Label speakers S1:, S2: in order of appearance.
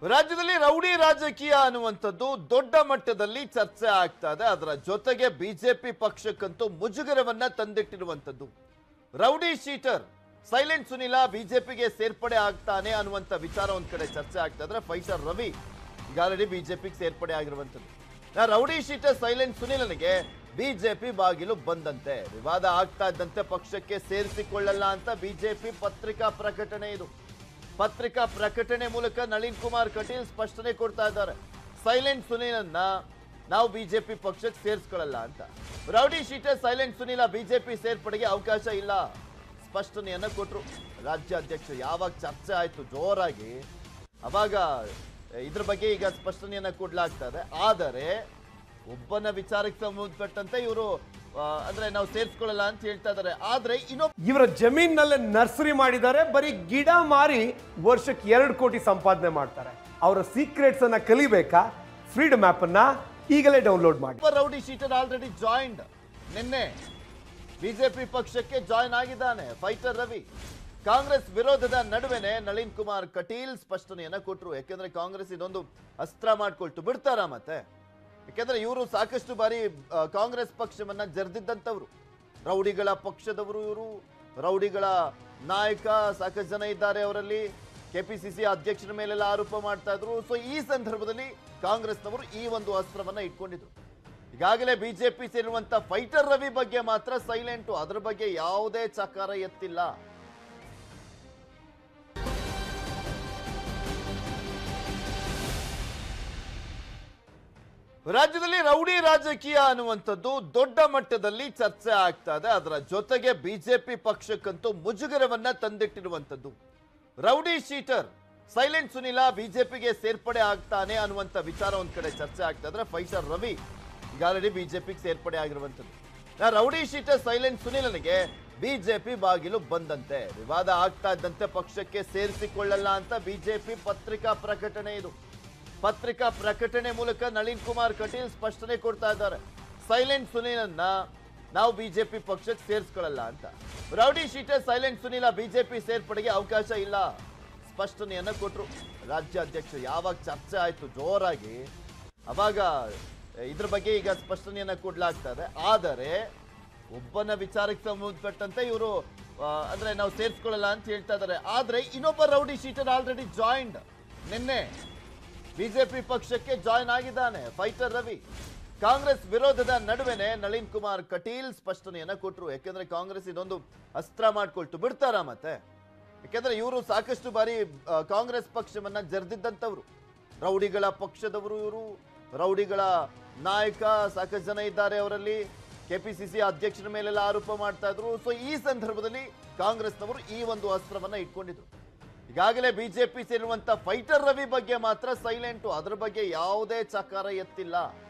S1: ರಾಜ್ಯದಲ್ಲಿ ರೌಡಿ ರಾಜಕೀಯ ಅನ್ನುವಂಥದ್ದು ದೊಡ್ಡ ಮಟ್ಟದಲ್ಲಿ ಚರ್ಚೆ ಆಗ್ತಾ ಇದೆ ಅದರ ಜೊತೆಗೆ ಬಿಜೆಪಿ ಪಕ್ಷಕ್ಕಂತೂ ಮುಜುಗರವನ್ನ ತಂದಿಟ್ಟಿರುವಂಥದ್ದು ರೌಡಿ ಶೀಟರ್ ಸೈಲೆಂಟ್ ಸುನಿಲ ಬಿಜೆಪಿಗೆ ಸೇರ್ಪಡೆ ಆಗ್ತಾನೆ ಅನ್ನುವಂಥ ವಿಚಾರ ಒಂದ್ ಕಡೆ ಚರ್ಚೆ ಆಗ್ತಾ ಇದ್ರೆ ಫೈಟರ್ ರವಿ ಈಗ ಆಲ್ರೆಡಿ ಬಿಜೆಪಿಗೆ ಸೇರ್ಪಡೆ ಆಗಿರುವಂಥದ್ದು ನಾ ರೌಡಿ ಶೀಟರ್ ಸೈಲೆಂಟ್ ಸುನಿಲನಿಗೆ ಬಿಜೆಪಿ ಬಾಗಿಲು ಬಂದಂತೆ ವಿವಾದ ಆಗ್ತಾ ಇದ್ದಂತೆ ಪಕ್ಷಕ್ಕೆ ಸೇರಿಸಿಕೊಳ್ಳಲ್ಲ ಅಂತ ಬಿಜೆಪಿ ಪತ್ರಿಕಾ ಪ್ರಕಟಣೆ ಇದು ಪತ್ರಿಕಾ ಪ್ರಕಟಣೆ ಮೂಲಕ ನಳಿನ್ ಕುಮಾರ್ ಕಟೀಲ್ ಸ್ಪಷ್ಟನೆ ಕೊಡ್ತಾ ಇದ್ದಾರೆ ಸೈಲೆಂಟ್ ಸುನೀಲನ್ನ ನಾವು ಬಿಜೆಪಿ ಪಕ್ಷಕ್ಕೆ ಸೇರಿಸ್ಕೊಳ್ಳಲ್ಲ ಅಂತ ರೌಡಿ ಶೀಟರ್ ಸೈಲೆಂಟ್ ಸುನೀಲ ಬಿಜೆಪಿ ಸೇರ್ಪಡೆಗೆ ಅವಕಾಶ ಇಲ್ಲ ಸ್ಪಷ್ಟನೆಯನ್ನ ಕೊಟ್ರು ರಾಜ್ಯಾಧ್ಯಕ್ಷ ಯಾವಾಗ ಚರ್ಚೆ ಆಯ್ತು ಜೋರಾಗಿ ಅವಾಗ ಇದ್ರ ಬಗ್ಗೆ ಈಗ ಸ್ಪಷ್ಟನೆಯನ್ನ ಕೊಡ್ಲಾಗ್ತಾ ಇದೆ ಆದರೆ ಒಬ್ಬನ ವಿಚಾರಕ್ಕೆ ಸಂಬಂಧಪಟ್ಟಂತೆ ಇವರು ಅಂದ್ರೆ ನಾವು ಸೇರಿಸ್ಕೊಳ್ಳಲ್ಲ ಅಂತ ಹೇಳ್ತಾ ಇದ್ದಾರೆ ಆದ್ರೆ ಇನ್ನೊಬ್ಬ
S2: ಇವರ ಜಮೀನಲ್ಲೇ ನರ್ಸರಿ ಮಾಡಿದ್ದಾರೆ ಬರೀ ಗಿಡ ಮಾರಿ ವರ್ಷಕ್ಕೆ ಎರಡು ಕೋಟಿ ಸಂಪಾದನೆ ಮಾಡ್ತಾರೆ ಅವರ ಸೀಕ್ರೆಟ್ಸ್ ಅನ್ನ ಕಲಿಬೇಕಾ ಫ್ರೀಡಮ್ ಆಪ್ ಅನ್ನ ಈಗಲೇ ಡೌನ್ಲೋಡ್ ಮಾಡಿ
S1: ಒಬ್ಬ ರೌಡಿ ಶೀಟರ್ ಆಲ್ರೆಡಿ ಜಾಯಿಂಡ್ ನಿನ್ನೆ ಬಿಜೆಪಿ ಪಕ್ಷಕ್ಕೆ ಜಾಯಿನ್ ಆಗಿದ್ದಾನೆ ಫೈಟರ್ ರವಿ ಕಾಂಗ್ರೆಸ್ ವಿರೋಧದ ನಡುವೆನೆ ನಳಿನ್ ಕುಮಾರ್ ಕಟೀಲ್ ಸ್ಪಷ್ಟನೆಯನ್ನ ಕೊಟ್ರು ಯಾಕೆಂದ್ರೆ ಕಾಂಗ್ರೆಸ್ ಇದೊಂದು ಅಸ್ತ್ರ ಮಾಡ್ಕೊಳ್ತು ಬಿಡ್ತಾರ ಮತ್ತೆ ಯಾಕೆಂದ್ರೆ ಇವರು ಸಾಕಷ್ಟು ಬಾರಿ ಆ, ಕಾಂಗ್ರೆಸ್ ಪಕ್ಷವನ್ನ ಜರ್ದಿದ್ದಂಥವ್ರು ರೌಡಿಗಳ ಪಕ್ಷದವರು ಇವರು ರೌಡಿಗಳ ನಾಯಕ ಸಾಕಷ್ಟು ಜನ ಇದ್ದಾರೆ ಅವರಲ್ಲಿ ಕೆಪಿಸಿಸಿ ಅಧ್ಯಕ್ಷರ ಮೇಲೆಲ್ಲ ಆರೋಪ ಮಾಡ್ತಾ ಇದ್ರು ಸೊ ಈ ಸಂದರ್ಭದಲ್ಲಿ ಕಾಂಗ್ರೆಸ್ನವರು ಈ ಒಂದು ಅಸ್ತ್ರವನ್ನ ಇಟ್ಕೊಂಡಿದ್ರು ಈಗಾಗಲೇ ಬಿಜೆಪಿ ಸೇರಿರುವಂತ ಫೈಟರ್ ರವಿ ಬಗ್ಗೆ ಮಾತ್ರ ಸೈಲೆಂಟು ಅದ್ರ ಬಗ್ಗೆ ಯಾವುದೇ ಚಕಾರ ಎತ್ತಿಲ್ಲ ರಾಜ್ಯದಲ್ಲಿ ರೌಡಿ ರಾಜಕೀಯ ಅನ್ನುವಂಥದ್ದು ದೊಡ್ಡ ಮಟ್ಟದಲ್ಲಿ ಚರ್ಚೆ ಆಗ್ತಾ ಇದೆ ಅದರ ಜೊತೆಗೆ ಬಿಜೆಪಿ ಪಕ್ಷಕ್ಕಂತೂ ಮುಜುಗರವನ್ನ ತಂದಿಟ್ಟಿರುವಂಥದ್ದು ರೌಡಿ ಶೀಟರ್ ಸೈಲೆಂಟ್ ಸುನಿಲ ಬಿಜೆಪಿಗೆ ಸೇರ್ಪಡೆ ಆಗ್ತಾನೆ ಅನ್ನುವಂಥ ವಿಚಾರ ಒಂದ್ ಕಡೆ ಚರ್ಚೆ ಆಗ್ತಾ ಇದ್ರೆ ಫೈಟರ್ ರವಿ ಈಗ ಆಲ್ರೆಡಿ ಬಿಜೆಪಿಗೆ ಸೇರ್ಪಡೆ ಆಗಿರುವಂಥದ್ದು ನಾ ರೌಡಿ ಶೀಟರ್ ಸೈಲೆಂಟ್ ಸುನಿಲನಿಗೆ ಬಿಜೆಪಿ ಬಾಗಿಲು ಬಂದಂತೆ ವಿವಾದ ಆಗ್ತಾ ಇದ್ದಂತೆ ಪಕ್ಷಕ್ಕೆ ಸೇರಿಸಿಕೊಳ್ಳಲ್ಲ ಅಂತ ಬಿಜೆಪಿ ಪತ್ರಿಕಾ ಪ್ರಕಟಣೆ ಇದು ಪತ್ರಿಕಾ ಪ್ರಕಟಣೆ ಮೂಲಕ ನಳಿನ್ ಕುಮಾರ್ ಕಟೀಲ್ ಸ್ಪಷ್ಟನೆ ಕೊಡ್ತಾ ಇದ್ದಾರೆ ಸೈಲೆಂಟ್ ಸುನೀಲನ್ನ ನಾವು ಬಿಜೆಪಿ ಪಕ್ಷಕ್ಕೆ ಸೇರಿಸ್ಕೊಳ್ಳಲ್ಲ ಅಂತ ರೌಡಿ ಶೀಟರ್ ಸೈಲೆಂಟ್ ಸುನೀಲ ಬಿಜೆಪಿ ಸೇರ್ಪಡೆಗೆ ಅವಕಾಶ ಇಲ್ಲ ಸ್ಪಷ್ಟನೆಯನ್ನ ಕೊಟ್ರು ರಾಜ್ಯಾಧ್ಯಕ್ಷ ಯಾವಾಗ ಚರ್ಚೆ ಆಯ್ತು ಜೋರಾಗಿ ಅವಾಗ ಇದ್ರ ಬಗ್ಗೆ ಈಗ ಸ್ಪಷ್ಟನೆಯನ್ನ ಕೊಡ್ಲಾಗ್ತಾ ಇದೆ ಆದರೆ ಒಬ್ಬನ ವಿಚಾರಕ್ಕೆ ಸಂಬಂಧಪಟ್ಟಂತೆ ಇವರು ಅಂದ್ರೆ ನಾವು ಸೇರಿಸ್ಕೊಳ್ಳಲ್ಲ ಅಂತ ಹೇಳ್ತಾ ಇದ್ದಾರೆ ಆದ್ರೆ ಇನ್ನೊಬ್ಬ ರೌಡಿ ಶೀಟರ್ ಆಲ್ರೆಡಿ ಜಾಯಿಂಡ್ ನಿನ್ನೆ ಬಿಜೆಪಿ ಪಕ್ಷಕ್ಕೆ ಜಾಯಿನ್ ಆಗಿದ್ದಾನೆ ಫೈಟರ್ ರವಿ ಕಾಂಗ್ರೆಸ್ ವಿರೋಧದ ನಡುವೆನೆ ನಳಿನ್ ಕುಮಾರ್ ಕಟೀಲ್ ಸ್ಪಷ್ಟನೆಯನ್ನ ಕೊಟ್ರು ಯಾಕೆಂದ್ರೆ ಕಾಂಗ್ರೆಸ್ ಇದೊಂದು ಅಸ್ತ್ರ ಮಾಡ್ಕೊಳ್ತು ಬಿಡ್ತಾರ ಮತ್ತೆ ಯಾಕೆಂದ್ರೆ ಇವರು ಸಾಕಷ್ಟು ಬಾರಿ ಆ, ಕಾಂಗ್ರೆಸ್ ಪಕ್ಷವನ್ನ ಜರ್ದಿದ್ದಂಥವ್ರು ರೌಡಿಗಳ ಪಕ್ಷದವರು ಇವರು ರೌಡಿಗಳ ನಾಯಕ ಸಾಕಷ್ಟು ಜನ ಇದ್ದಾರೆ ಅವರಲ್ಲಿ ಕೆಪಿಸಿಸಿ ಅಧ್ಯಕ್ಷರ ಮೇಲೆಲ್ಲ ಆರೋಪ ಮಾಡ್ತಾ ಇದ್ರು ಸೊ ಈ ಸಂದರ್ಭದಲ್ಲಿ ಕಾಂಗ್ರೆಸ್ನವರು ಈ ಒಂದು ಅಸ್ತ್ರವನ್ನ ಇಟ್ಕೊಂಡಿದ್ರು ಈಗಾಗಲೇ ಬಿಜೆಪಿ ಸೇರಿರುವಂತ ಫೈಟರ್ ರವಿ ಬಗ್ಗೆ ಮಾತ್ರ ಸೈಲೆಂಟು ಅದ್ರ ಬಗ್ಗೆ ಯಾವುದೇ ಚಕಾರ ಎತ್ತಿಲ್ಲ